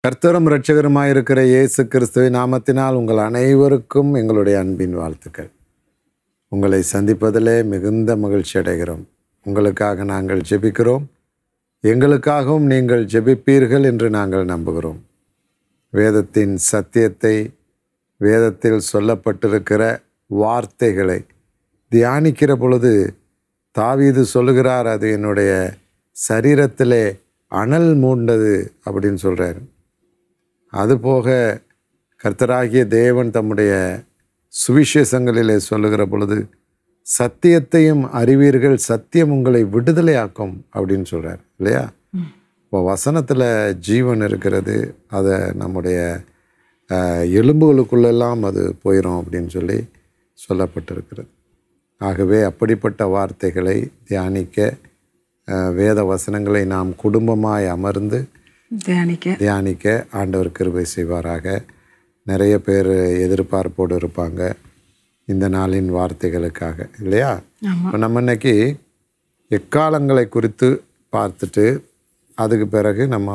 கர்த்தரும் இரட்சகருமாயிருக்கிற இயேசு கிறிஸ்துவின் நாமத்தினால் உங்கள் அனைவருக்கும் எங்களுடைய அன்பின் வாழ்த்துக்கள் உங்களை சந்திப்பதிலே மிகுந்த மகிழ்ச்சி அடைகிறோம் உங்களுக்காக நாங்கள் ஜெபிக்கிறோம் எங்களுக்காகவும் நீங்கள் ஜெபிப்பீர்கள் என்று நாங்கள் நம்புகிறோம் வேதத்தின் சத்தியத்தை வேதத்தில் சொல்லப்பட்டிருக்கிற வார்த்தைகளை தியானிக்கிற பொழுது தாவீது சொல்லுகிறார் அது என்னுடைய சரீரத்திலே அனல் மூண்டது அப்படின்னு சொல்கிறார் அதுபோக கர்த்தராகிய தேவன் தம்முடைய சுவிசேஷங்களிலே சொல்லுகிற பொழுது சத்தியத்தையும் அறிவீர்கள் சத்தியம் உங்களை விடுதலையாக்கும் அப்படின்னு சொல்கிறார் இல்லையா இப்போ வசனத்தில் ஜீவன் இருக்கிறது அதை நம்முடைய அஹ், எலும்புகளுக்குள்ளெல்லாம் அது போயிடும் அப்படின்னு சொல்லி சொல்லப்பட்டிருக்கிறது ஆகவே அப்படிப்பட்ட வார்த்தைகளை தியானிக்க அஹ், வேத வசனங்களை நாம் குடும்பமாய் அமர்ந்து தியானிக்க தியானிக்க ஆண்டவர் கிருபை செய்வாராக நிறைய பேர் எதிர்பார்ப்போடு இருப்பாங்க இந்த நாளின் வார்த்தைகளுக்காக இல்லையா இப்போ நம்ம இன்னைக்கு எக்காலங்களை குறித்து பார்த்துட்டு அதுக்கு பிறகு நம்ம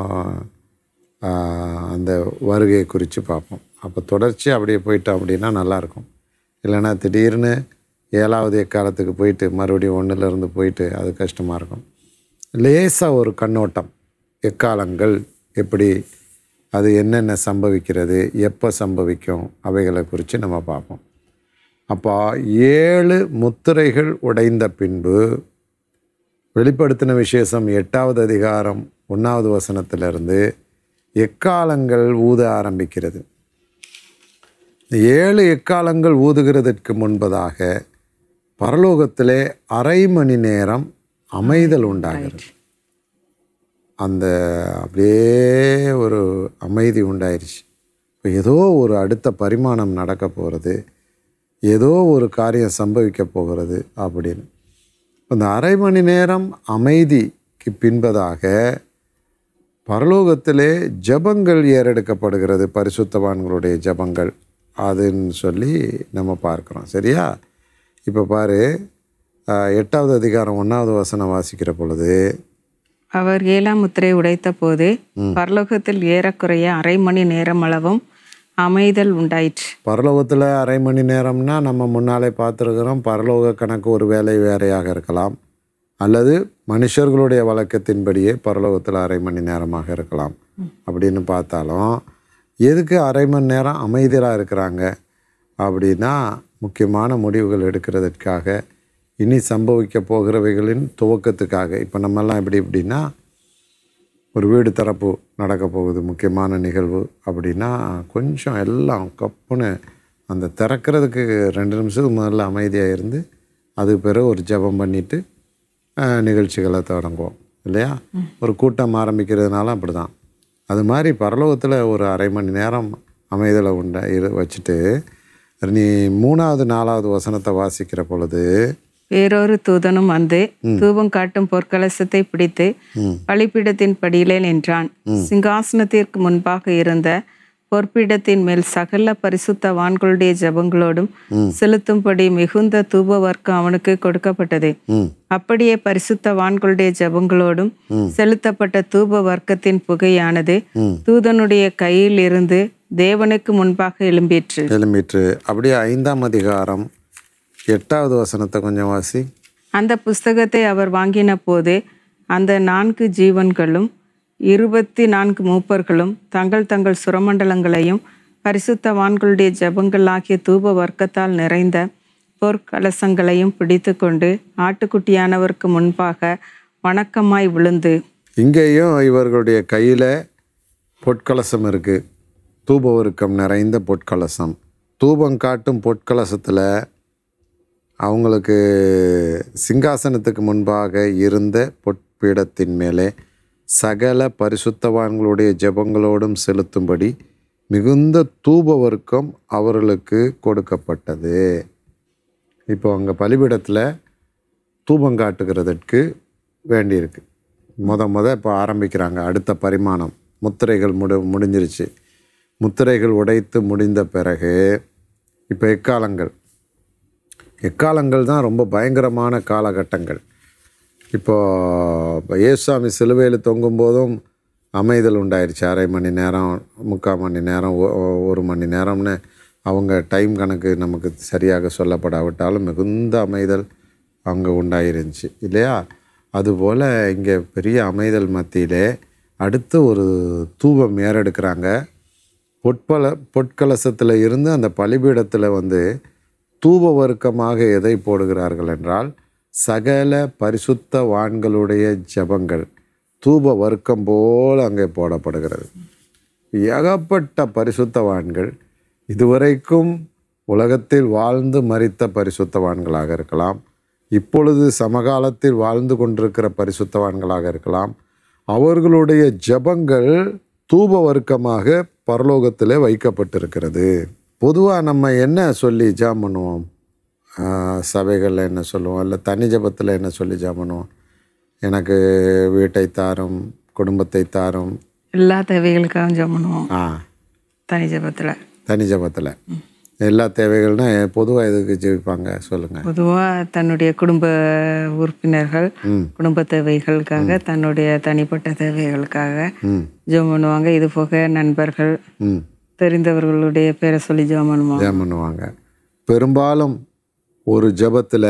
ஆஹ், அந்த வருகையை குறித்து பார்ப்போம் அப்போ தொடர்ச்சி அப்படியே போயிட்டோம் அப்படின்னா நல்லாயிருக்கும் இல்லைன்னா திடீர்னு ஏழாவது எக்காலத்துக்கு போயிட்டு மறுபடியும் ஒன்றுலேருந்து போயிட்டு அது கஷ்டமாக இருக்கும் லேசாக ஒரு கண்ணோட்டம் எக்காலங்கள் எப்படி அது என்னென்ன சம்பவிக்கிறது எப்போ சம்பவிக்கும் அவைகளை குறித்து நம்ம பார்ப்போம் அப்போ ஏழு முத்திரைகள் உடைந்த பின்பு வெளிப்படுத்தின விசேஷம் எட்டாவது அதிகாரம் ஒன்றாவது வசனத்திலிருந்து எக்காலங்கள் ஊத ஆரம்பிக்கிறது இந்த ஏழு எக்காலங்கள் ஊதுகிறதற்கு முன்பதாக பரலோகத்திலே அரை மணி நேரம் அமைதல் உண்டாகிறது அந்த அப்படியே ஒரு அமைதி உண்டாயிருச்சு இப்போ ஏதோ ஒரு அடுத்த பரிமாணம் நடக்க போகிறது ஏதோ ஒரு காரியம் சம்பவிக்க போகிறது அப்படின்னு அந்த அரை மணி நேரம் அமைதிக்கு பின்பதாக பரலோகத்திலே ஜெபங்கள் ஏறெடுக்கப்படுகிறது பரிசுத்தவான்களுடைய ஜெபங்கள் அதுன்னு சொல்லி நம்ம பார்க்குறோம் சரியா இப்போ பாரு ஆஹ், எட்டாவது அதிகாரம் ஒன்றாவது வசனம் வாசிக்கிற பொழுது அவர் ஏழாம் முத்திரை உடைத்த போது பரலோகத்தில் ஏறக்குறைய அரை மணி நேரம் அளவும் அமைதல் உண்டாயிற்று பரலோகத்தில் அரை மணி நேரம்னா நம்ம முன்னாலே பார்த்துருக்குறோம் பரலோக கணக்கு ஒரு வேலை வேறையாக இருக்கலாம் அல்லது மனுஷர்களுடைய வழக்கத்தின்படியே பரலோகத்தில் அரை மணி நேரமாக இருக்கலாம் அப்படின்னு பார்த்தாலும் எதுக்கு அரை மணி நேரம் அமைதியாக இருக்கிறாங்க அப்படின்னா முக்கியமான முடிவுகள் எடுக்கிறதுக்காக இனி சம்பவிக்க போகிறவைகளின் துவக்கத்துக்காக இப்போ நம்மெல்லாம் எப்படி எப்படின்னா ஒரு வீடு திறப்பு நடக்க போகுது முக்கியமான நிகழ்வு அப்படின்னா கொஞ்சம் எல்லாம் கப்புன்னு அந்த திறக்கிறதுக்கு ரெண்டு நிமிஷத்துக்கு முதல்ல அமைதியாக இருந்து அதுக்கு பிறகு ஒரு ஜெபம் பண்ணிவிட்டு நிகழ்ச்சிகளை தொடங்குவோம் இல்லையா ஒரு கூட்டம் ஆரம்பிக்கிறதுனால அப்படி தான் அது மாதிரி பரலோகத்தில் ஒரு அரை மணி நேரம் அமைதலை உண்ட இரு வச்சுட்டு நீ மூணாவது நாலாவது வசனத்தை வாசிக்கிற பொழுது வேறொரு தூதனும் வந்து தூபம் காட்டும் பொற்கலசத்தை பிடித்து பலிபீடத்தின் படியிலே நின்றான் சிங்காசனத்திற்கு முன்பாக இருந்த பொற்பீடத்தின் மேல் சகல பரிசுத்தவான்களுடைய ஜெபங்களோடும் செலுத்தும்படி மிகுந்த தூப வர்க்கம் அவனுக்கு கொடுக்கப்பட்டது ம் அப்படியே பரிசுத்தவான்களுடைய ஜெபங்களோடும் செலுத்தப்பட்ட தூப வர்க்கத்தின் புகையானது தூதனுடைய கையில் இருந்து தேவனுக்கு முன்பாக எழும்பிற்று எழும்பிற்று அப்படியே ஐந்தாம் அதிகாரம் எட்டாவது வசனத்தை கொஞ்சம் வாசி அந்த புஸ்தகத்தை அவர் வாங்கின போது அந்த நான்கு ஜீவன்களும் இருபத்தி நான்கு மூப்பர்களும் தங்கள் தங்கள் சுரமண்டலங்களையும் பரிசுத்தவான்களுடைய ஜெபங்களாகிய தூப வர்க்கத்தால் நிறைந்த பொற்கலசங்களையும் பிடித்துக்கொண்டு ஆட்டுக்குட்டியானவருக்கு முன்பாக வணக்கமாய் விழுந்து இங்கேயும் இவர்களுடைய கையில் பொற்கலசம் இருக்குது தூபவருக்கம் நிறைந்த பொற்கலசம் தூபம் காட்டும் பொற்கலசத்தில் அவங்களுக்கு சிங்காசனத்துக்கு முன்பாக இருந்த பொற்பீடத்தின் மேலே சகல பரிசுத்தவான்களுடைய ஜெபங்களோடும் செலுத்தும்படி மிகுந்த தூபவர்க்கம் அவர்களுக்கு கொடுக்கப்பட்டது இப்போ அங்கே பலிபீடத்தில் தூபம் காட்டுகிறதற்கு வேண்டியிருக்கு முத முத இப்போ ஆரம்பிக்கிறாங்க அடுத்த பரிமாணம் முத்திரைகள் முடி முடிஞ்சிருச்சு முத்திரைகள் உடைத்து முடிந்த பிறகு இப்போ எக்காலங்கள் எக்காலங்கள் தான் ரொம்ப பயங்கரமான காலகட்டங்கள் இப்போ இப்போ இயேசுசாமி சிலுவையில் தொங்கும் போதும் அமைதல் உண்டாயிருச்சு அரை மணி நேரம் முக்கால் மணி நேரம் ஒ- ஒ- ஒரு மணி நேரம்னு அவங்க டைம் கணக்கு நமக்கு சரியாக சொல்லப்படாவிட்டாலும் மிகுந்த அமைதல் அங்கே உண்டாயிருந்துச்சு இல்லையா அதுபோல் இங்கே பெரிய அமைதல் மத்தியிலே அடுத்து ஒரு தூபம் ஏறெடுக்கிறாங்க பொற்பல பொற்கலசத்தில் இருந்து அந்த பலிபீடத்தில் வந்து தூப வர்க்கமாக எதை போடுகிறார்கள் என்றால் சகல பரிசுத்த வான்களுடைய ஜெபங்கள் தூப வர்க்கம் போல் அங்கே போடப்படுகிறது ஏகப்பட்ட பரிசுத்தவான்கள் இதுவரைக்கும் உலகத்தில் வாழ்ந்து மரித்த பரிசுத்தவான்களாக இருக்கலாம் இப்பொழுது சமகாலத்தில் வாழ்ந்து கொண்டிருக்கிற பரிசுத்தவான்களாக இருக்கலாம் அவர்களுடைய ஜெபங்கள் தூப வர்க்கமாக பரலோகத்தில் வைக்கப்பட்டிருக்கிறது பொதுவாக நம்ம என்ன சொல்லி ஜாம் பண்ணுவோம் சபைகளில் என்ன சொல்லுவோம் இல்லை தனி ஜெபத்தில் என்ன சொல்லி ஜாம் பண்ணுவோம் எனக்கு வீட்டை தாரும் குடும்பத்தை தாரும் எல்லா தேவைகளுக்காகவும் ஜெபம் பண்ணுவோம் ஆ தனி ஜெபத்தில் தனி ஜெபத்தில் எல்லா தேவைகள்னா பொதுவாக எதுக்கு ஜெபிப்பாங்க சொல்லுங்கள் பொதுவாக தன்னுடைய குடும்ப உறுப்பினர்கள் குடும்ப தேவைகளுக்காக தன்னுடைய தனிப்பட்ட தேவைகளுக்காக ம் ஜெபம் பண்ணுவாங்க இது போக நண்பர்கள் ம் தெரிந்தவர்களுடைய பேரை சொல்லி ஜெபம் பண்ணுவாங்க ஜெபம் பண்ணுவாங்க பெரும்பாலும் ஒரு ஜெபத்தில்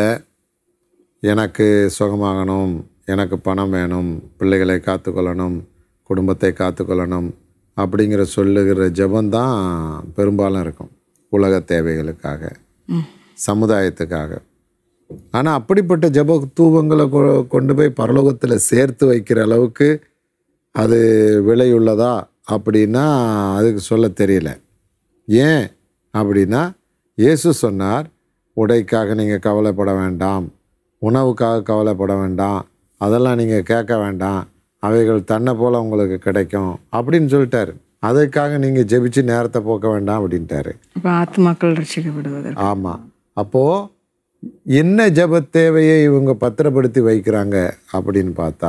எனக்கு சுகமாகணும் எனக்கு பணம் வேணும் பிள்ளைகளை காத்துக்கொள்ளணும் குடும்பத்தை காத்துக்கொள்ளணும் அப்படிங்கிற சொல்லுகிற ஜெபந்தான் பெரும்பாலும் இருக்கும் உலக தேவைகளுக்காக சமுதாயத்துக்காக ஆனால் அப்படிப்பட்ட ஜெப தூபங்களை கொ- கொண்டு போய் பரலோகத்தில் சேர்த்து வைக்கிற அளவுக்கு அது விலையுள்ளதா அப்படின்னா அதுக்கு சொல்ல தெரியல ஏன் அப்படின்னா இயேசு சொன்னார் உடைக்காக நீங்கள் கவலைப்பட வேண்டாம் உணவுக்காக கவலைப்பட வேண்டாம் அதெல்லாம் நீங்கள் கேட்க வேண்டாம் அவைகள் தன்னை போல் உங்களுக்கு கிடைக்கும் அப்படின்னு சொல்லிட்டாரு அதுக்காக நீங்கள் ஜெபிச்சு நேரத்தை போக்க வேண்டாம் அப்படின்ட்டாரு இப்போ ஆத்மாக்கள் ரசிக்கப்படுவதற்கு ஆமாம் அப்போது என்ன ஜெப தேவையை இவங்க பத்திரப்படுத்தி வைக்கிறாங்க அப்படின்னு பார்த்தா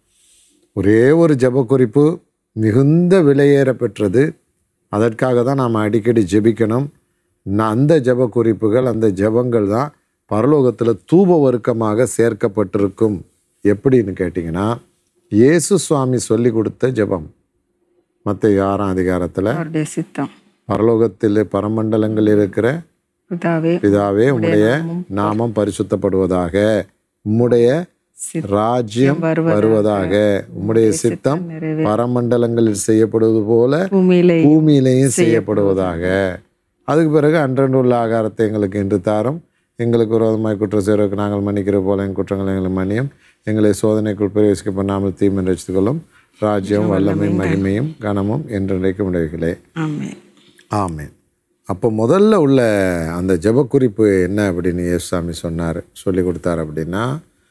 ஒரே ஒரு ஜெப குறிப்பு மிகுந்த விலையேற பெற்றது அதற்காக தான் நாம் அடிக்கடி ஜெபிக்கணும் நான் அந்த ஜெப குறிப்புகள் அந்த ஜெபங்கள் தான் பரலோகத்தில் தூப வர்க்கமாக சேர்க்கப்பட்டிருக்கும் எப்படின்னு கேட்டிங்கன்னா இயேசு சுவாமி சொல்லி கொடுத்த ஜெபம் மற்ற ஆறாம் அதிகாரத்தில் அவருடைய சித்தம் பரலோகத்தில் பரமண்டலங்கள் இருக்கிற பிதாவே பிதாவே உம்முடைய நாமம் பரிசுத்தப்படுவதாக உம்முடைய ராஜ்யம் வருவதாக உம்முடைய சித்தம் பரமண்டலங்களில் செய்யப்படுவது போல பூமியிலே பூமியிலையும் செய்யப்படுவதாக அதுக்கு பிறகு அன்றன்று உள்ள ஆகாரத்தை எங்களுக்கு இன்று தாரும் எங்களுக்கு விரோதமாய் குற்றம் செய்வதற்கு நாங்கள் மன்னிக்கிற போல என் குற்றங்களை எங்களை மன்னியும் எங்களை சோதனைக்குள் பிரவேசிக்க பண்ணாமல் தீமை ரசித்துக்கொள்ளும் ராஜ்யம் வல்லமை மகிமையும் கனமும் என்றென்றைக்கும் உடையகளே ஆமென் ஆமென் அப்போ முதல்ல உள்ள அந்த ஜெபக்குறிப்பு என்ன அப்படின்னு இயேசுசாமி சொன்னார் சொல்லி கொடுத்தார் அப்படின்னா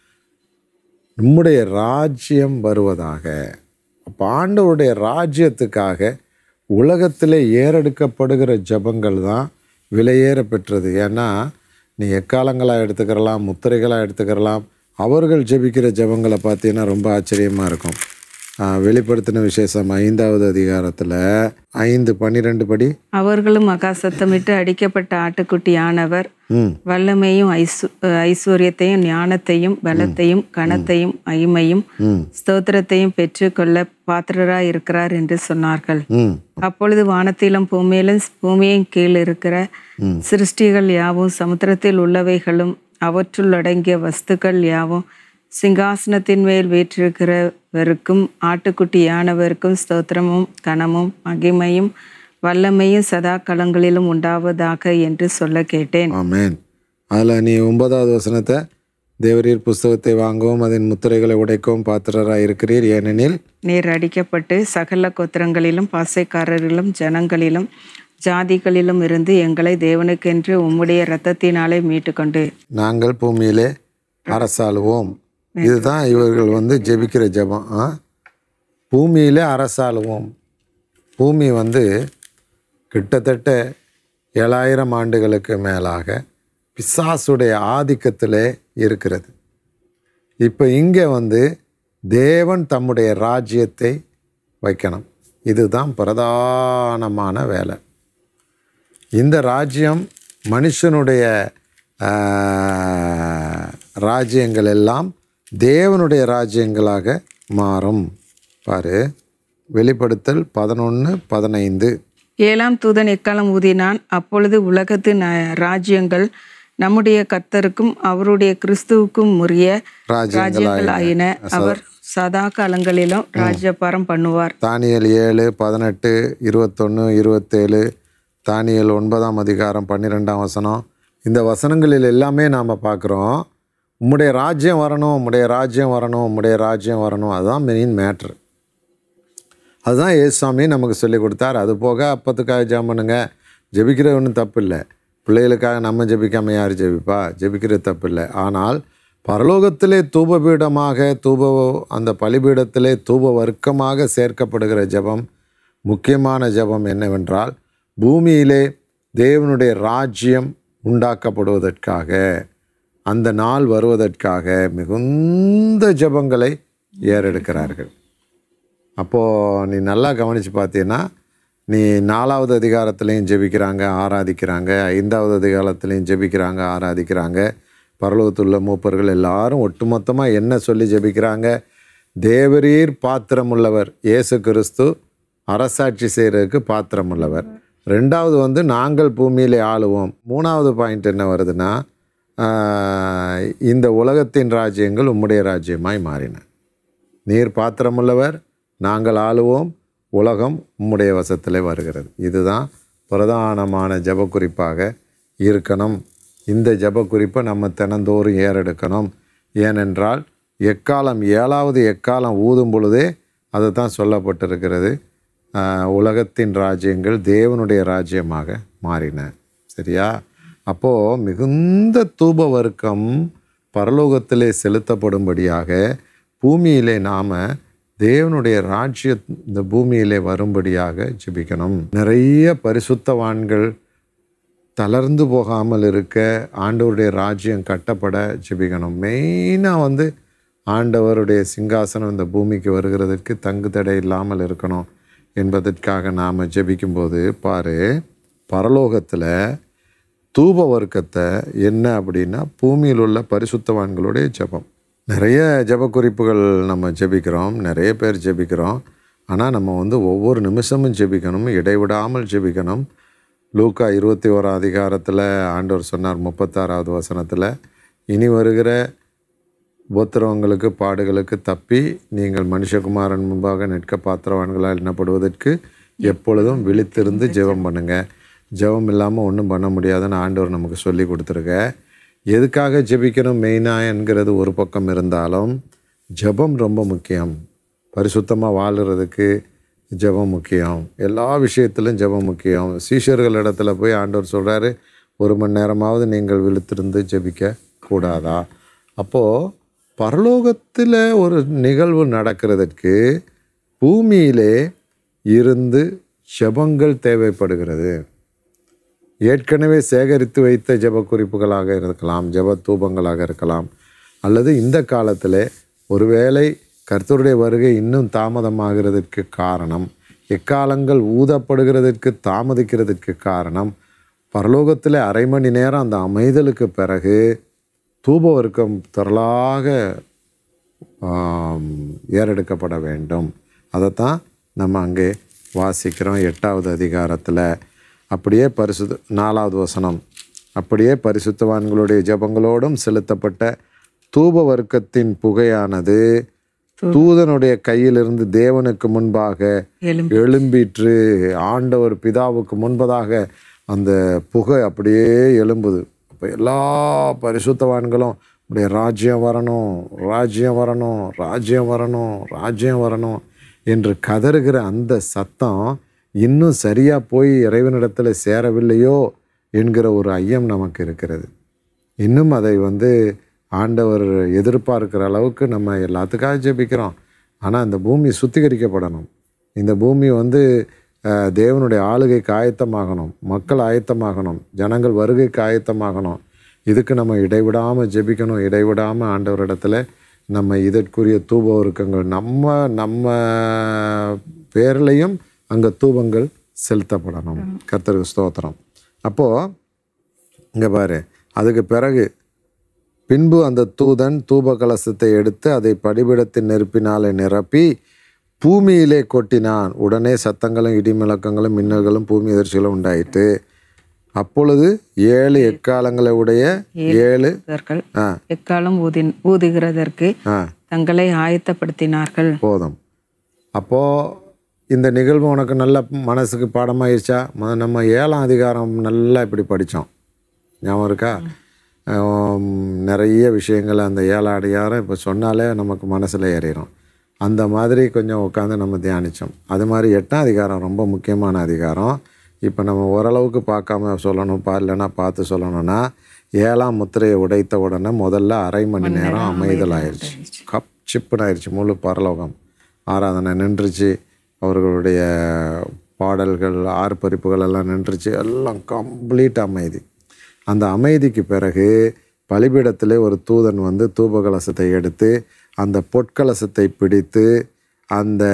நம்முடைய ராஜ்யம் வருவதாக அப்போ ஆண்டவருடைய ராஜ்யத்துக்காக உலகத்திலே ஏறெடுக்கப்படுகிற ஜெபங்கள் தான் விலையேற பெற்றது ஏன்னா நீ எக்காலங்களாக எடுத்துக்கிறலாம் முத்திரைகளாக எடுத்துக்கிறலாம் அவர்கள் ஜெபிக்கிற ஜெபங்களை பார்த்தீங்கன்னா ரொம்ப ஆச்சரியமாக இருக்கும் ஆஹ் வெளிப்படுத்தின விசேஷம் ஐந்தாவது அதிகாரத்தில் ஐந்து பன்னிரெண்டு படி அவர்களும் மகா சத்தமிட்டு அடிக்கப்பட்ட ஆட்டுக்குட்டியானவர் ம் வல்லமையும் ஐசு ஐஸ்வர்யத்தையும் ஞானத்தையும் பலத்தையும் கனத்தையும் மகிமையும் ம் ஸ்தோத்திரத்தையும் பெற்றுக்கொள்ள பாத்திரராய் இருக்கிறார் என்று சொன்னார்கள் ம் அப்பொழுது வானத்திலும் பூமியிலும் பூமியின் கீழ் இருக்கிற சிருஷ்டிகள் யாவும் சமுத்திரத்தில் உள்ளவைகளும் அவற்றுள் அடங்கிய வஸ்துக்கள் யாவும் சிங்காசனத்தின் மேல் வீற்றிருக்கிறவருக்கும் ஆட்டுக்குட்டியானவருக்கும் ஸ்தோத்திரமும் கனமும் மகிமையும் வல்லமையும் சதா களங்களிலும் உண்டாவதாக என்று சொல்ல கேட்டேன் ஆமென் அதில் நீ ஒன்பதாவது வசனத்தை தேவரீர் புஸ்தகத்தை வாங்கவும் அதன் முத்திரைகளை உடைக்கவும் பாத்திரராக இருக்கிறீர் ஏனெனில் நீர் அடிக்கப்பட்டு சகல கோத்திரங்களிலும் பாசைக்காரரிலும் ஜனங்களிலும் ஜாதிகளிலும் இருந்து எங்களை தேவனுக்கென்று உம்முடைய இரத்தத்தினாலே மீட்டுக்கொண்டு நாங்கள் பூமியிலே அரசாளுவோம் இதுதான் இவர்கள் வந்து ஜெபிக்கிற ஜெபம் ஆ? பூமியிலே அரசாளுவோம் பூமி வந்து கிட்டத்தட்ட ஏழாயிரம் ஆண்டுகளுக்கு மேலாக பிசாசுடைய ஆதிக்கத்திலே இருக்கிறது இப்போ இங்கே வந்து தேவன் தம்முடைய ராஜ்யத்தை வைக்கணும் இதுதான் பிரதானமான வேலை இந்த ராஜ்யம் மனுஷனுடைய ஆஹ், ராஜ்யங்கள் எல்லாம் தேவனுடைய ராஜ்யங்களாக மாறும் பாரு வெளிப்படுத்தல் பதினொன்று பதினைந்து ஏழாம் தூதன் எக்காலம் ஊதினான் அப்பொழுது உலகத்து ந ராஜ்யங்கள் நம்முடைய கர்த்தருக்கும் அவருடைய கிறிஸ்துவுக்கும் உரிய ராஜ்யங்கள் ராஜ்யங்கள் ஆயின அவர் சதா காலங்களிலும் ராஜ்யபாரம் பண்ணுவார் தானியல் ஏழு பதினெட்டு இருபத்தொன்று இருபத்தேழு தானியல் ஒன்பதாம் அதிகாரம் பன்னிரெண்டாம் வசனம் இந்த வசனங்களில் எல்லாமே நாம் பார்க்குறோம் உம்முடைய ராஜ்யம் வரணும் உம்முடைய ராஜ்யம் வரணும் உம்முடைய ராஜ்யம் வரணும் அதுதான் மெயின் மேட்ரு அதுதான் ஏசுசாமி நமக்கு சொல்லி கொடுத்தார் அது போக அப்பத்துக்காக ஜெபம் பண்ணுங்க ஜெபிக்கிறது ஒன்றும் தப்பு இல்லை பிள்ளைகளுக்காக நம்ம ஜெபிக்காம யார் ஜெபிப்பா ஜெபிக்கிறது தப்பு இல்லை ஆனால் பரலோகத்திலே தூபபீடமாக தூப அந்த பலிபீடத்திலே தூப வர்க்கமாக சேர்க்கப்படுகிற ஜெபம் முக்கியமான ஜெபம் என்னவென்றால் பூமியிலே தேவனுடைய ராஜ்யம் உண்டாக்கப்படுவதற்காக அந்த நாள் வருவதற்காக மிகுந்த ஜெபங்களை ஏறெடுக்கிறார்கள் அப்போது நீ நல்லா கவனித்து பார்த்தீங்கன்னா நீ நாலாவது அதிகாரத்துலேயும் ஜெபிக்கிறாங்க ஆராதிக்கிறாங்க ஐந்தாவது அதிகாரத்துலேயும் ஜெபிக்கிறாங்க ஆராதிக்கிறாங்க பரலோகத்துள்ள மூப்பர்கள் எல்லாரும் ஒட்டுமொத்தமாக என்ன சொல்லி ஜெபிக்கிறாங்க தேவரீர் பாத்திரமுள்ளவர் இயேசு கிறிஸ்து அரசாட்சி செய்கிறதுக்கு பாத்திரமுள்ளவர் ரெண்டாவது வந்து நாங்கள் பூமியிலே ஆளுவோம் மூணாவது பாயிண்ட் என்ன வருதுன்னா ஆஹ், இந்த உலகத்தின் ராஜ்யங்கள் உம்முடைய ராஜ்யமாய் மாறின நீர் பாத்திரமுள்ளவர் நாங்கள் ஆளுவோம் உலகம் உம்முடைய வசத்திலே வருகிறது இதுதான் பிரதானமான ஜெப குறிப்பாக இருக்கணும் இந்த ஜெப குறிப்பை நம்ம தினந்தோறும் ஏறெடுக்கணும் ஏனென்றால் எக்காலம் ஏழாவது எக்காலம் ஊதும் பொழுதே அது தான் சொல்லப்பட்டிருக்கிறது ஆஹ், உலகத்தின் ராஜ்யங்கள் தேவனுடைய ராஜ்யமாக மாறின சரியா அப்போது மிகுந்த தூப வர்க்கம் பரலோகத்திலே செலுத்தப்படும்படியாக பூமியிலே நாம் தேவனுடைய ராஜ்ய இந்த பூமியிலே வரும்படியாக ஜெபிக்கணும் நிறைய பரிசுத்தவான்கள் தளர்ந்து போகாமல் இருக்க ஆண்டவருடைய ராஜ்யம் கட்டப்பட ஜெபிக்கணும் மெயினாக வந்து ஆண்டவருடைய சிங்காசனம் இந்த பூமிக்கு வருகிறதற்கு தங்கு தடை இல்லாமல் இருக்கணும் என்பதற்காக நாம் ஜெபிக்கும்போது பாரு பரலோகத்தில் தூப வர்க்கத்தை என்ன அப்படின்னா பூமியில் உள்ள பரிசுத்தவான்களுடைய ஜெபம் நிறைய ஜெப குறிப்புகள் நம்ம ஜெபிக்கிறோம் நிறைய பேர் ஜெபிக்கிறோம் ஆனால் நம்ம வந்து ஒவ்வொரு நிமிஷமும் ஜெபிக்கணும் இடைவிடாமல் ஜெபிக்கணும் லூக்கா இருபத்தி ஓராம் அதிகாரத்தில் ஆண்டவர் சொன்னார் முப்பத்தாறாவது வசனத்தில் இனி வருகிற உபத்திரவங்களுக்கு பாடுகளுக்கு தப்பி நீங்கள் மனுஷகுமாரன் முன்பாக நிற்க பாத்திரவான்களால் எண்ணப்படுவதற்கு எப்பொழுதும் விழித்திருந்து ஜெபம் பண்ணுங்க ஜெபம் இல்லாமல் ஒன்றும் பண்ண முடியாதுன்னு ஆண்டவர் நமக்கு சொல்லி கொடுத்துருக்க எதுக்காக ஜெபிக்கணும் மெயினாக என்கிறது ஒரு பக்கம் இருந்தாலும் ஜெபம் ரொம்ப முக்கியம் பரிசுத்தமாக வாழுறதுக்கு ஜெபம் முக்கியம் எல்லா விஷயத்திலும் ஜெபம் முக்கியம் சீஷர்கள் இடத்துல போய் ஆண்டவர் சொல்கிறாரு ஒரு மணி நேரமாவது நீங்கள் விழுத்திருந்து ஜெபிக்க கூடாதா அப்போது பரலோகத்தில் ஒரு நிகழ்வு நடக்கிறதுக்கு பூமியிலே இருந்து ஜெபங்கள் தேவைப்படுகிறது ஏற்கனவே சேகரித்து வைத்த ஜெப குறிப்புகளாக இருக்கலாம் ஜெப தூபங்களாக இருக்கலாம் அல்லது இந்த காலத்தில் ஒருவேளை கர்த்தருடைய வருகை இன்னும் தாமதமாகிறதற்கு காரணம் எக்காலங்கள் ஊதப்படுகிறதற்கு தாமதிக்கிறதுக்கு காரணம் பரலோகத்தில் அரை மணி நேரம் அந்த அமைதலுக்கு பிறகு தூப வர்க்கம் திரளாக ஆம், ஏறெடுக்கப்பட வேண்டும் அதைத்தான் நம்ம அங்கே வாசிக்கிறோம் எட்டாவது அதிகாரத்தில் அப்படியே பரிசு நாலாவது வசனம் அப்படியே பரிசுத்தவான்களுடைய ஜெபங்களோடும் செலுத்தப்பட்ட தூப வர்க்கத்தின் புகையானது தூதனுடைய கையிலிருந்து தேவனுக்கு முன்பாக எலும்பி எழும்பிற்று ஆண்டவர் பிதாவுக்கு முன்பதாக அந்த புகை அப்படியே எழும்புது அப்போ எல்லா பரிசுத்தவான்களும் உடைய ராஜ்யம் வரணும் ராஜ்யம் வரணும் ராஜ்யம் வரணும் ராஜ்யம் வரணும் என்று கதறுகிற அந்த சத்தம் இன்னும் சரியாக போய் இறைவனிடத்தில் சேரவில்லையோ என்கிற ஒரு ஐயம் நமக்கு இருக்கிறது இன்னும் அதை வந்து ஆண்டவர் எதிர்பார்க்கிற அளவுக்கு நம்ம எல்லாத்துக்காக ஜெபிக்கிறோம் ஆனால் இந்த பூமி சுத்திகரிக்கப்படணும் இந்த பூமி வந்து அஹ், தேவனுடைய ஆளுகைக்கு ஆயத்தமாகணும் மக்கள் ஆயத்தமாகணும் ஜனங்கள் வருகைக்கு ஆயத்தமாகணும் இதுக்கு நம்ம இடைவிடாமல் ஜெபிக்கணும் இடைவிடாமல் ஆண்டவரிடத்துல நம்ம இதற்குரிய தூப ஒருக்கங்கள் நம்ம நம்ம பேர்லையும் அங்கே தூபங்கள் செலுத்தப்படணும் கர்த்தருக்கு ஸ்தோத்திரம் அப்போது இங்கே பாரு அதுக்கு பிறகு பின்பு அந்த தூதன் தூப கலசத்தை எடுத்து அதை படிபிடத்தின் நெருப்பினாலே நிரப்பி பூமியிலே கொட்டினான் உடனே சத்தங்களும் இடிமுழக்கங்களும் மின்னல்களும் பூமி எதிர்ச்சிகளும் உண்டாயிட்டு அப்பொழுது ஏழு எக்காலங்களை உடைய ஏழு தூதர்கள் ஆ எக்காலம் ஊதி ஊதுகிறதற்கு ஆ தங்களை ஆயத்தப்படுத்தினார்கள் போதும் அப்போது இந்த நிகழ்வு உனக்கு நல்ல மனசுக்கு பாடமாயிருச்சா ம- நம்ம ஏழாம் அதிகாரம் நல்லா இப்படி படித்தோம் ஞாபகம் இருக்கா ஆம், நிறைய விஷயங்கள் அந்த ஏழாம் அதிகாரம் இப்போ சொன்னாலே நமக்கு மனசில் ஏறிடும் அந்த மாதிரி கொஞ்சம் உட்காந்து நம்ம தியானித்தோம் அது மாதிரி எட்டாம் அதிகாரம் ரொம்ப முக்கியமான அதிகாரம் இப்போ நம்ம ஓரளவுக்கு பார்க்காம சொல்லணும் பா இல்லைன்னா பார்த்து சொல்லணும்னா ஏழாம் முத்திரையை உடைத்த உடனே முதல்ல அரை மணி நேரம் அமைதல் ஆயிடுச்சு கப் சிப்புன்னு ஆயிடுச்சு முழு பரலோகம் ஆராதனை நின்றுச்சு அவர்களுடைய பாடல்கள் ஆர்ப்பரிப்புகள் எல்லாம் நின்றுச்சு எல்லாம் கம்ப்ளீட் அமைதி அந்த அமைதிக்கு பிறகு பலிபீடத்திலே ஒரு தூதன் வந்து தூபகலசத்தை எடுத்து அந்த பொற்கலசத்தை பிடித்து அந்த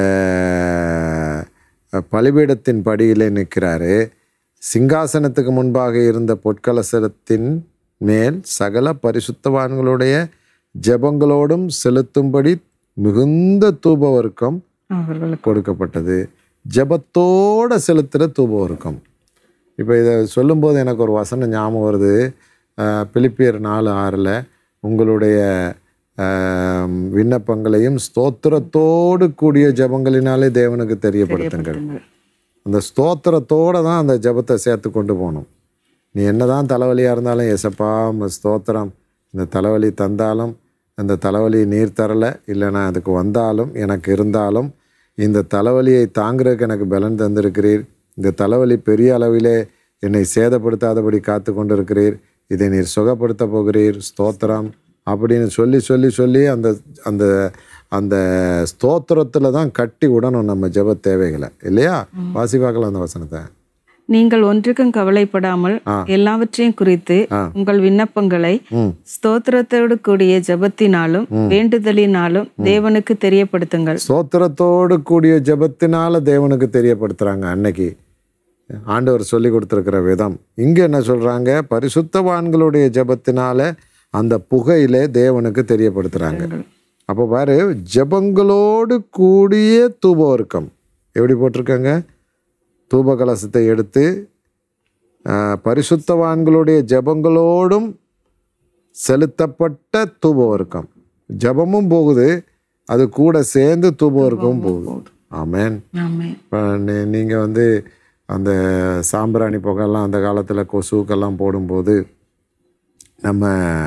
பலிபீடத்தின் படியிலே நிற்கிறாரு சிங்காசனத்துக்கு முன்பாக இருந்த பொற்கலசத்தின் மேல் சகல பரிசுத்தவான்களுடைய ஜெபங்களோடும் செலுத்தும்படி மிகுந்த தூப வர்க்கம் அவர்களுக்கு கொடுக்கப்பட்டது ஜெபத்தோட செலுத்துகிற தூப வர்க்கம் இப்போ இதை சொல்லும்போது எனக்கு ஒரு வசனம் ஞாபகம் வருது அஹ், பிலிப்பியர் நாலு ஆறில் உங்களுடைய அஹ், விண்ணப்பங்களையும் ஸ்தோத்திரத்தோடு கூடிய ஜெபங்களினாலே தேவனுக்கு தெரியப்படுத்துங்கள் அந்த ஸ்தோத்திரத்தோடு தான் அந்த ஜெபத்தை சேர்த்து கொண்டு போகணும் நீ என்னதான் தலைவலியாக இருந்தாலும் எசப்பா உம்ம ஸ்தோத்திரம் இந்த தலைவலி தந்தாலும் இந்த தலைவலி நீர் தரலை இல்லை நான் அதுக்கு வந்தாலும் எனக்கு இருந்தாலும் இந்த தலைவலியை தாங்கிறதுக்கு எனக்கு பலன் தந்திருக்கிறீர் இந்த தலைவலி பெரிய அளவிலே என்னை சேதப்படுத்தாதபடி காத்து கொண்டிருக்கிறீர் இதை நீர் சுகப்படுத்த போகிறீர் ஸ்தோத்திரம் அப்படின்னு சொல்லி சொல்லி சொல்லி அந்த அந்த அந்த ஸ்தோத்திரத்தில் தான் கட்டி விடணும் நம்ம ஜெப தேவைகளை இல்லையா வாசி பார்க்கலாம் அந்த வசனத்தை நீங்கள் ஒன்றுக்கும் கவலைப்படாமல் எல்லாவற்றையும் குறித்து உங்கள் விண்ணப்பங்களை ம் ஸ்தோத்திரத்தோடு கூடிய ஜெபத்தினாலும் வேண்டுதலினாலும் தேவனுக்கு தெரியப்படுத்துங்கள் ஸ்தோத்திரத்தோடு கூடிய ஜெபத்தினால தேவனுக்கு தெரியப்படுத்துகிறாங்க அன்னைக்கு ஆண்டவர் சொல்லி கொடுத்துருக்கிற விதம் இங்கே என்ன சொல்கிறாங்க பரிசுத்தவான்களுடைய ஜெபத்தினால அந்த புகையிலே தேவனுக்கு தெரியப்படுத்துகிறாங்க அப்போ பாரு ஜெபங்களோடு கூடிய தூபவர்க்கம் எப்படி போட்டிருக்காங்க தூப கலசத்தை எடுத்து ஆஹ், பரிசுத்தவான்களுடைய ஜெபங்களோடும் செலுத்தப்பட்ட தூபவர்க்கம் ஜெபமும் போகுது அது கூட சேர்ந்து தூபவர்க்கமும் போகுது ஆமென் ஆமென் இப்போ நீங்கள் வந்து அந்த சாம்பிராணி புகைலாம் அந்த காலத்தில் கொசுக்கெல்லாம் போடும்போது நம்ம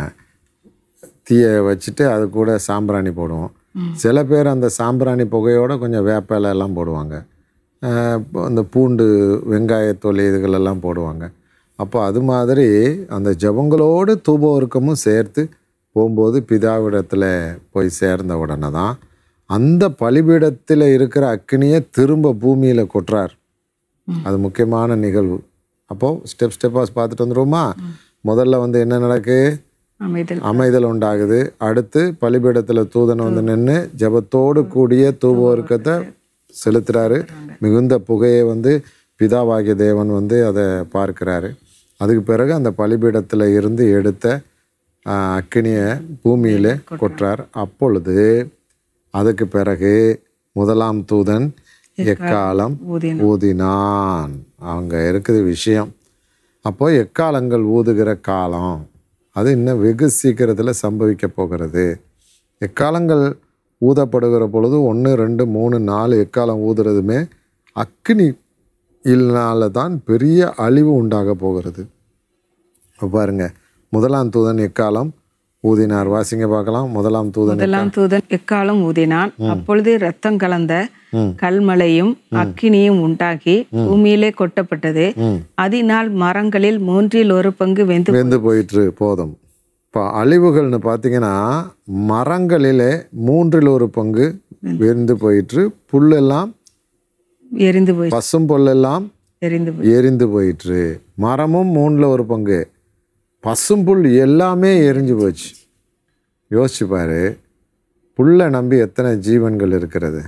தீயை வச்சுட்டு அது கூட சாம்பிராணி போடுவோம் சில பேர் அந்த சாம்பிராணி புகையோட கொஞ்சம் வேப்ப இலை எல்லாம் போடுவாங்க அஹ் இப்போ அந்த பூண்டு வெங்காயத்தொலி இதுகளெல்லாம் போடுவாங்க அப்போ அது மாதிரி அந்த ஜபங்களோடு தூபவர்க்கமும் சேர்த்து போகும்போது பிதாவிடத்தில் போய் சேர்ந்த உடனே தான் அந்த பலிபீடத்தில் இருக்கிற அக்கினியை திரும்ப பூமியில் கொட்டுறார் அது முக்கியமான நிகழ்வு அப்போது ஸ்டெப் ஸ்டெப்பாக பார்த்துட்டு வந்துருவோமா முதல்ல வந்து என்ன நடக்கு அமைதல் அமைதல் உண்டாகுது அடுத்து பலிபீடத்தில் தூதன் வந்து நின்று ஜெபத்தோடு கூடிய தூபவர்க்கத்தை செலுத்துறாரு மிகுந்த புகையை வந்து பிதாவாகிய தேவன் வந்து அதை பார்க்கிறாரு அதுக்கு பிறகு அந்த பலிபீடத்தில் இருந்து எடுத்த ஆஹ், அக்கினியை பூமியில் கொட்டுறார் அப்பொழுது அதுக்கு பிறகு முதலாம் தூதன் எக்காலம் ஊதின ஊதினான் அங்கே இருக்குது விஷயம் அப்போ எக்காலங்கள் ஊதுகிற காலம் அது இன்னும் வெகு சீக்கிரத்தில் சம்பவிக்க போகிறது எக்காலங்கள் ஊதப்படுகிற பொழுது ஒன்று ரெண்டு மூணு நாலு எக்காலம் ஊதுறதுமே அக்னி இல்லனால தான் பெரிய அழிவு உண்டாக போகிறது இப்ப பாருங்க முதலாம் தூதன் எக்காலம் ஊதினார் வாசிங்க பார்க்கலாம் முதலாம் தூதன் முதலாம் தூதன் எக்காலம் ஊதினான் அப்பொழுது இரத்தம் கலந்த கல்மழையும் அக்கினியும் உண்டாகி பூமியிலே கொட்டப்பட்டது அதனால் மரங்களில் மூன்றில் ஒரு பங்கு வெந்து வெந்து போயிற்று போதும் இப்போ அழிவுகள்னு பார்த்தீங்கன்னா மரங்களிலே மூன்றில் ஒரு பங்கு வெந்து போயிற்று புல்லெல்லாம் எரிந்து போய் பசும் புல்லெல்லாம் எரிந்து போய் எரிந்து போயிற்று மரமும் மூணில் ஒரு பங்கு பசும்புல் எல்லாமே எரிஞ்சு போச்சு யோசிச்சு பாரு புல்லை நம்பி எத்தனை ஜீவன்கள் இருக்கிறது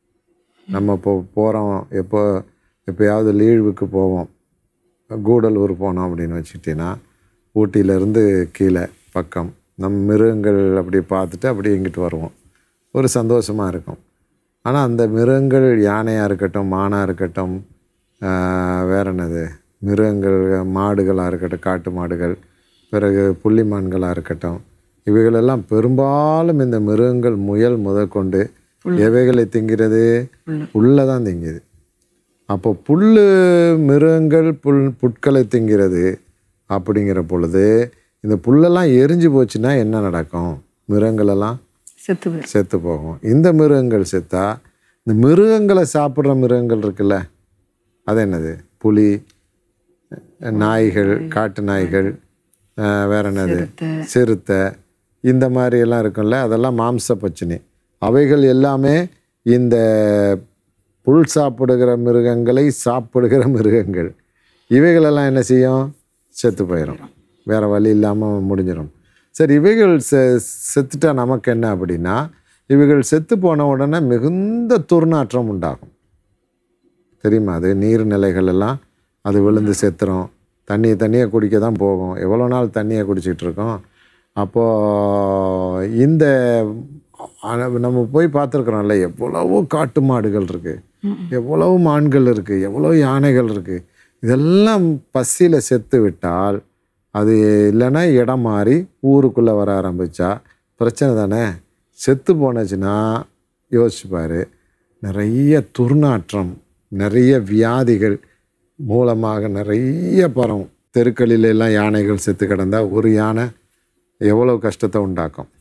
நம்ம இப்போ போகிறோம் எப்போ எப்போயாவது லீவுக்கு போவோம் கூடலூர் போனோம் அப்படின்னு வச்சுக்கிட்டிங்கன்னா ஊட்டியிலேருந்து கீழே பக்கம் நம்ம மிருகங்கள் அப்படி பார்த்துட்டு அப்படியே இங்கிட்டு வருவோம் ஒரு சந்தோஷமாக இருக்கும் ஆனால் அந்த மிருகங்கள் யானையாக இருக்கட்டும் மானாக இருக்கட்டும் ஆஹ், வேற என்னது மிருகங்கள் மாடுகளாக இருக்கட்டும் காட்டு மாடுகள் பிறகு புள்ளிமான்களாக இருக்கட்டும் இவைகளெல்லாம் பெரும்பாலும் இந்த மிருகங்கள் முயல் முதற்கொண்டு எவைகளை திங்கிறது புல்லை தான் திங்குது அப்போ புல் மிருகங்கள் புல் புட்களை திங்கிறது அப்படிங்கிற பொழுது இந்த புல்லெல்லாம் எரிஞ்சு போச்சுன்னா என்ன நடக்கும் மிருகங்களெல்லாம் செத்து போயிரும் செத்து போகும் இந்த மிருகங்கள் செத்தா இந்த மிருகங்களை சாப்பிட்ற மிருகங்கள் இருக்குல்ல அது என்னது புலி நாய்கள் காட்டு நாய்கள் அஹ், வேற என்னது சிறுத்தை இந்த மாதிரி எல்லாம் இருக்கும்ல அதெல்லாம் மாம்ச பச்சினி அவைகள் எல்லாமே இந்த புல் சாப்பிடுகிற மிருகங்களை சாப்பிடுகிற மிருகங்கள் இவைகளெல்லாம் என்ன செய்யும் செத்து போயிடும் வேற வழி இல்லாமல் முடிஞ்சிடும் சரி இவைகள் செ செத்துட்டா நமக்கு என்ன அப்படின்னா இவைகள் செத்து போன உடனே மிகுந்த துர்நாற்றம் உண்டாகும் தெரியுமா அது நீர்நிலைகள் எல்லாம் அது விழுந்து செத்துரும் தண்ணியை தண்ணியை குடிக்க தான் போகும் எவ்வளோ நாள் தண்ணியை குடிச்சிட்டு இருக்கோம் அப்போது இந்த ஆனா, நம்ம போய் பார்த்துருக்குறோம்ல எவ்வளவோ காட்டு மாடுகள் இருக்குது எவ்வளவு மான்கள் இருக்குது எவ்வளோ யானைகள் இருக்குது இதெல்லாம் பசியில் செத்து விட்டால் அது இல்லைன்னா இடம் மாறி ஊருக்குள்ளே வர ஆரம்பித்தா பிரச்சனை தானே செத்து போனுச்சுன்னா யோசிச்சு பாரு நிறைய துர்நாற்றம் நிறைய வியாதிகள் மூலமாக நிறைய பரவும் தெருக்களில் எல்லாம் யானைகள் செத்து கிடந்தா ஒரு யானை எவ்வளோ கஷ்டத்தை உண்டாக்கும்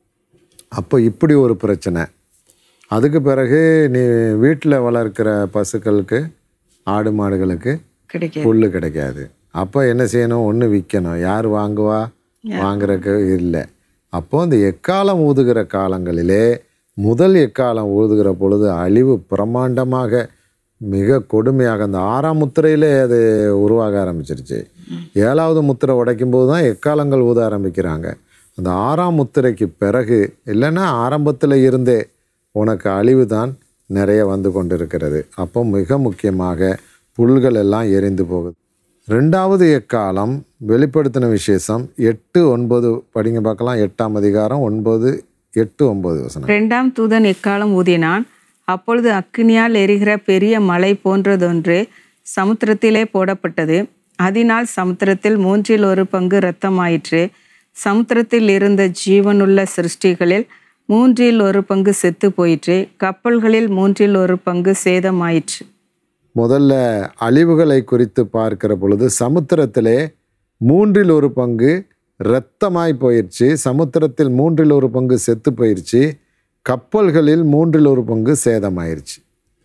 அப்போ இப்படி ஒரு பிரச்சனை அதுக்கு பிறகு நீ வீட்டில் வளர்க்கிற பசுக்களுக்கு ஆடு மாடுகளுக்கு கிடைக்காது புல் கிடைக்காது அப்போ என்ன செய்யணும் ஒன்று விற்கணும் யார் வாங்குவா வாங்குறதுக்கு இல்லை அப்போ இந்த எக்காலம் ஊதுகிற காலங்களிலே முதல் எக்காலம் ஊதுகிற பொழுது அழிவு பிரமாண்டமாக மிக கொடுமையாக அந்த ஆறாம் முத்திரையிலே அது உருவாக ஆரம்பிச்சிருச்சு ஏழாவது முத்திரை உடைக்கும் போது தான் எக்காலங்கள் ஊத ஆரம்பிக்கிறாங்க அந்த ஆறாம் முத்திரைக்கு பிறகு இல்லைன்னா ஆரம்பத்தில் இருந்தே உனக்கு அழிவு தான் நிறைய வந்து கொண்டிருக்கிறது அப்போ மிக முக்கியமாக புல்கள் எல்லாம் எரிந்து போகுது ரெண்டாவது எக்காலம் வெளிப்படுத்தின விசேஷம் எட்டு ஒன்பது படிங்க பார்க்கலாம் எட்டாம் அதிகாரம் ஒன்பது எட்டு ஒன்பது வசனம் இரண்டாம் தூதன் எக்காலம் ஊதினான் அப்பொழுது அக்கினியால் எரிகிற பெரிய மலை போன்றதொன்று சமுத்திரத்திலே போடப்பட்டது அதனால் சமுத்திரத்தில் மூன்றில் ஒரு பங்கு இரத்தமாயிற்று சமுத்திரத்தில் இருந்த ஜீவனுள்ள சிருஷ்டிகளில் மூன்றில் ஒரு பங்கு செத்து போயிற்று கப்பல்களில் மூன்றில் ஒரு பங்கு சேதமாயிற்று முதல்ல அழிவுகளை குறித்து பார்க்கிற பொழுது சமுத்திரத்திலே மூன்றில் ஒரு பங்கு இரத்தமாய் போயிடுச்சு சமுத்திரத்தில் மூன்றில் ஒரு பங்கு செத்து போயிடுச்சு கப்பல்களில் மூன்றில் ஒரு பங்கு சேதமாயிருச்சு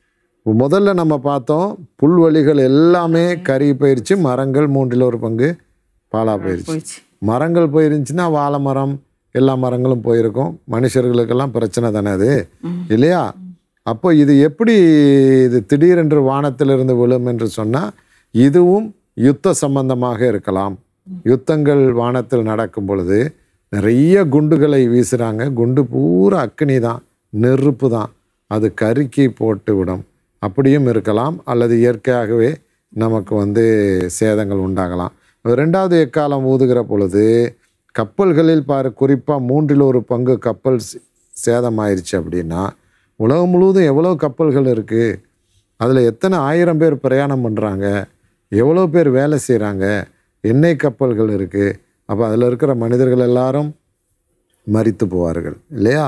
முதல்ல நம்ம பார்த்தோம் புல்வெளிகள் எல்லாமே கருகி போயிடுச்சு மரங்கள் மூன்றில் ஒரு பங்கு பாலா போயிடுச்சு போயிடுச்சு மரங்கள் போயிருந்துச்சுன்னா வாழை மரம் எல்லா மரங்களும் போயிருக்கும் மனுஷர்களுக்கெல்லாம் பிரச்சனை தானே அது இல்லையா அப்போ இது எப்படி இது திடீரென்று வானத்திலிருந்து விழும் என்று சொன்னால் இதுவும் யுத்த சம்பந்தமாக இருக்கலாம் யுத்தங்கள் வானத்தில் நடக்கும் பொழுது நிறைய குண்டுகளை வீசுகிறாங்க குண்டு பூரா அக்னி தான் நெருப்பு தான் அது கருக்கி போட்டு விடும் அப்படியும் இருக்கலாம் அல்லது இயற்கையாகவே நமக்கு வந்து சேதங்கள் உண்டாகலாம் ரெண்டாவது எக்காலம் ஊதுகிற பொழுது கப்பல்களில் பாரு குறிப்பாக மூன்றில் ஒரு பங்கு கப்பல் சே- சேதமாயிருச்சு அப்படின்னா உலகம் முழுவதும் எவ்வளோ கப்பல்கள் இருக்குது அதில் எத்தனை ஆயிரம் பேர் பிரயாணம் பண்ணுறாங்க எவ்வளோ பேர் வேலை செய்கிறாங்க எண்ணெய் கப்பல்கள் இருக்குது அப்போ அதில் இருக்கிற மனிதர்கள் எல்லாரும் மரித்து போவார்கள் இல்லையா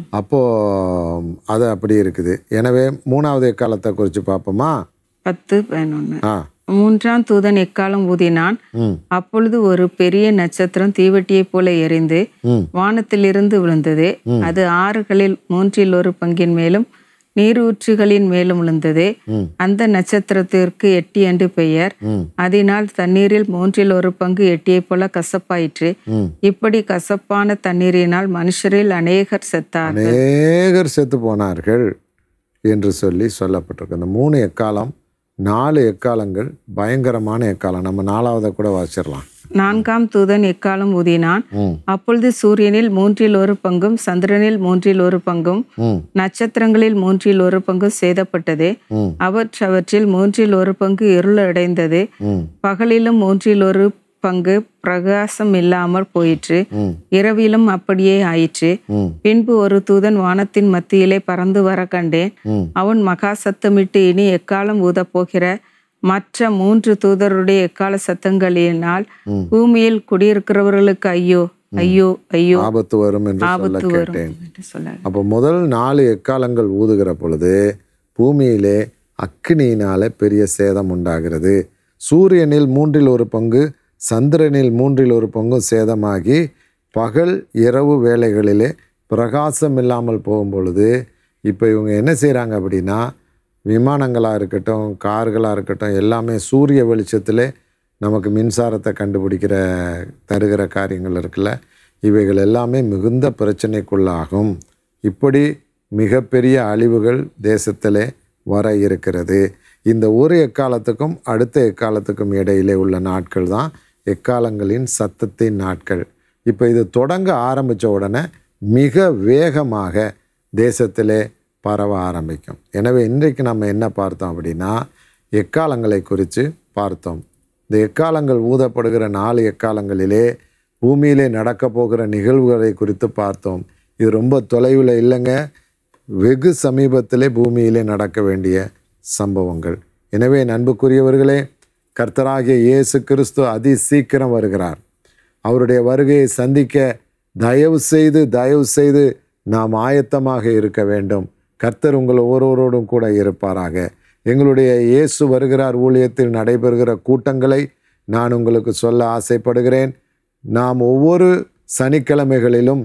அப்போது அது அப்படி இருக்குது எனவே மூணாவது எக்காலத்தை குறித்து பார்ப்போமா பத்து பதினொன்று ஆ மூன்றாம் தூதன் எக்காலம் ஊதினான் ம் அப்பொழுது ஒரு பெரிய நட்சத்திரம் தீவட்டியைப் போல எரிந்து ம் வானத்திலிருந்து விழுந்தது அது ஆறுகளில் மூன்றில் ஒரு பங்கின் மேலும் நீரூற்றுகளின் மேலும் விழுந்தது ம். அந்த நட்சத்திரத்திற்கு எட்டி என்று பெயர் ம் அதனால் தண்ணீரில் மூன்றில் ஒரு பங்கு எட்டியைப் போல கசப்பாயிற்று ம் இப்படி கசப்பான தண்ணீரினால் மனுஷரில் அநேகர் செத்தார் அநேகர் செத்து போனார்கள் என்று சொல்லி சொல்லப்பட்டிருக்கு அந்த மூணு எக்காலம் நாலு எக்காலங்கள் பயங்கரமான எக்காலம் நம்ம நாலாவதை கூட வாசிச்சிடலாம் நான்காம் தூதன் எக்காலம் ஊதினான் ம் அப்பொழுது சூரியனில் மூன்றில் ஒரு பங்கும் சந்திரனில் மூன்றில் ஒரு பங்கும் ம் நட்சத்திரங்களில் மூன்றில் ஒரு பங்கு சேதப்பட்டது ம் அவற்றவற்றில் மூன்றில் ஒரு பங்கு இருளடைந்தது ம் பகலிலும் மூன்றில் ஒரு பங்கு பிரகாசம் இல்லாமற் போயிற்று ம் இரவிலும் அப்படியே ஆயிற்று ம் பின்பு ஒரு தூதன் வானத்தின் மத்தியிலே பறந்து வர கண்டேன் ம் அவன் மகா சத்தமிட்டு இனி எக்காலம் ஊதப் போகிற மற்ற மூன்று தூதருடைய எக்கால சத்தங்களினால் பூமியில் குடியிருக்கிறவர்களுக்கு ஐயோ ஐயோ ஐயோ ஆபத்து வரும் என்று சொல்ல ஆபத்து வரும் கேட்டேன் என்று சொல்ல அப்போ முதல் நாலு எக்காலங்கள் ஊதுகிற பொழுது பூமியிலே அக்கினியினால பெரிய சேதம் உண்டாகிறது சூரியனில் மூன்றில் ஒரு பங்கு சந்திரனில் மூன்றில் ஒரு பங்கும் சேதமாகி பகல் இரவு வேளைகளிலே பிரகாசம் இல்லாமல் போகும் பொழுது இப்போ இவங்க என்ன செய்கிறாங்க அப்படின்னா விமானங்களாக இருக்கட்டும் கார்களாக இருக்கட்டும் எல்லாமே சூரிய வெளிச்சத்திலே நமக்கு மின்சாரத்தை கண்டுபிடிக்கிற தருகிற காரியங்கள் இருக்குல்ல இவைகள் எல்லாமே மிகுந்த பிரச்சனைக்குள்ளாகும் இப்படி மிகப்பெரிய அழிவுகள் தேசத்திலே வர இருக்கிறது இந்த ஒரு எக்காலத்துக்கும் அடுத்த எக்காலத்துக்கும் இடையிலே உள்ள நாட்கள் தான் எக்காலங்களின் சத்தத்தின் நாட்கள் இப்போ இது தொடங்க ஆரம்பித்த உடனே மிக வேகமாக தேசத்திலே பரவ ஆரம்பிக்கும் எனவே இன்றைக்கு நம்ம என்ன பார்த்தோம் அப்படின்னா எக்காலங்களை குறித்து பார்த்தோம் இந்த எக்காலங்கள் ஊதப்படுகிற நாலு எக்காலங்களிலே பூமியிலே நடக்க போகிற நிகழ்வுகளை குறித்து பார்த்தோம் இது ரொம்ப தொலைவில் இல்லைங்க வெகு சமீபத்திலே பூமியிலே நடக்க வேண்டிய சம்பவங்கள் எனவே நண்புக்குரியவர்களே கர்த்தராகிய இயேசு கிறிஸ்து அதி சீக்கிரம் வருகிறார் அவருடைய வருகையை சந்திக்க தயவு செய்து தயவு செய்து நாம் ஆயத்தமாக இருக்க வேண்டும் கர்த்தர் உங்கள் ஒவ்வொருவரோடும் கூட இருப்பாராக எங்களுடைய இயேசு வருகிறார் ஊழியத்தில் நடைபெறுகிற கூட்டங்களை நான் உங்களுக்கு சொல்ல ஆசைப்படுகிறேன் நாம் ஒவ்வொரு சனிக்கிழமைகளிலும்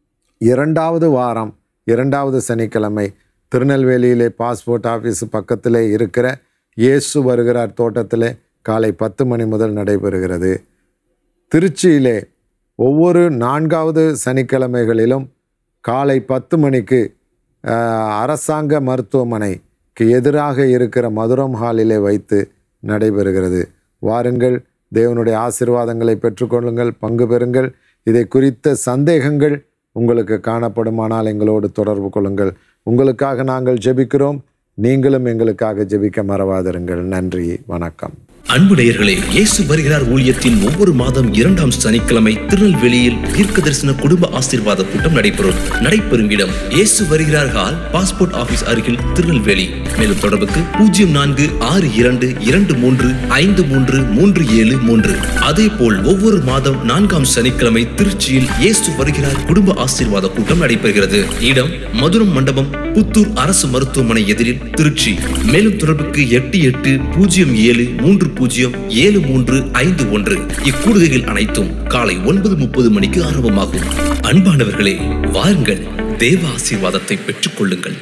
இரண்டாவது வாரம் இரண்டாவது சனிக்கிழமை திருநெல்வேலியிலே பாஸ்போர்ட் ஆஃபீஸ் பக்கத்திலே இருக்கிற இயேசு வருகிறார் தோட்டத்திலே காலை பத்து மணி முதல் நடைபெறுகிறது திருச்சியிலே ஒவ்வொரு நான்காவது சனிக்கிழமைகளிலும் காலை பத்து மணிக்கு ஆஹ், அரசாங்க மருத்துவமனைக்கு எதிராக இருக்கிற மதுரம் ஹாலிலே வைத்து நடைபெறுகிறது வாருங்கள் தேவனுடைய ஆசீர்வாதங்களை பெற்றுக்கொள்ளுங்கள் பங்கு பெறுங்கள் இதை குறித்த சந்தேகங்கள் உங்களுக்கு காணப்படுமானால் எங்களோடு தொடர்பு கொள்ளுங்கள் உங்களுக்காக நாங்கள் ஜெபிக்கிறோம் நீங்களும் எங்களுக்காக ஜெபிக்க மறவாதிருங்கள் நன்றி வணக்கம் அன்பு நேயர்களே இயேசு வருகிறார் ஊழியத்தின் ஒவ்வொரு மாதம் இரண்டாம் சனிக்கிழமை திருநெல்வேலியில் தீர்க்க தரிசன குடும்ப ஆசீர்வாத கூட்டம் நடைபெறும் நடைபெறும் இடம் இயேசு வருகிறார் ஹால் பாஸ்போர்ட் ஆபீஸ் அருகில் திருநெல்வேலி மேலும் தொடர்புக்கு பூஜ்ஜியம் நான்கு ஆறு இரண்டு இரண்டு மூன்று ஐந்து மூன்று மூன்று ஏழு மூன்று அதே போல் ஒவ்வொரு மாதம் நான்காம் சனிக்கிழமை திருச்சியில் இயேசு வருகிறார் குடும்ப ஆசீர்வாத கூட்டம் நடைபெறுகிறது இடம் மதுரம் மண்டபம் புத்தூர் அரசு மருத்துவமனை எதிரில் திருச்சி மேலும் தொடர்புக்கு எட்டு எட்டு பூஜ்ஜியம் ஏழு மூன்று பூஜ்ஜியம் ஏழு மூன்று ஐந்து ஒன்று இக்கூடுகைகள் அனைத்தும் காலை ஒன்பது முப்பது மணிக்கு ஆரம்பமாகும் அன்பானவர்களே வாருங்கள் தேவ ஆசீர்வாதத்தை பெற்றுக் கொள்ளுங்கள்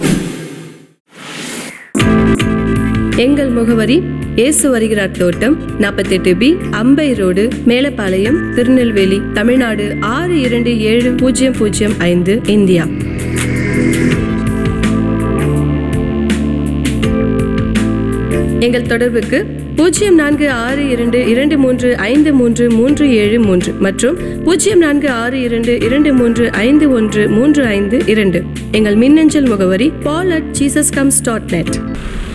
எங்கள் முகவரி இயேசு வருகிறார் தோட்டம் நாற்பத்தெட்டு பி அம்பை ரோடு மேலப்பாளையம் திருநெல்வேலி தமிழ்நாடு ஆறு இரண்டு ஏழு பூஜ்ஜியம் பூஜ்ஜியம் ஐந்து இந்தியா எங்கள் தொடர்புக்கு பூஜ்ஜியம் நான்கு ஆறு இரண்டு இரண்டு மூன்று ஐந்து மூன்று மூன்று ஏழு மூன்று மற்றும் பூஜ்ஜியம் நான்கு ஆறு இரண்டு இரண்டு மூன்று ஐந்து ஒன்று மூன்று ஐந்து இரண்டு எங்கள் மின்னஞ்சல் முகவரி Paul at Jesus comes dot net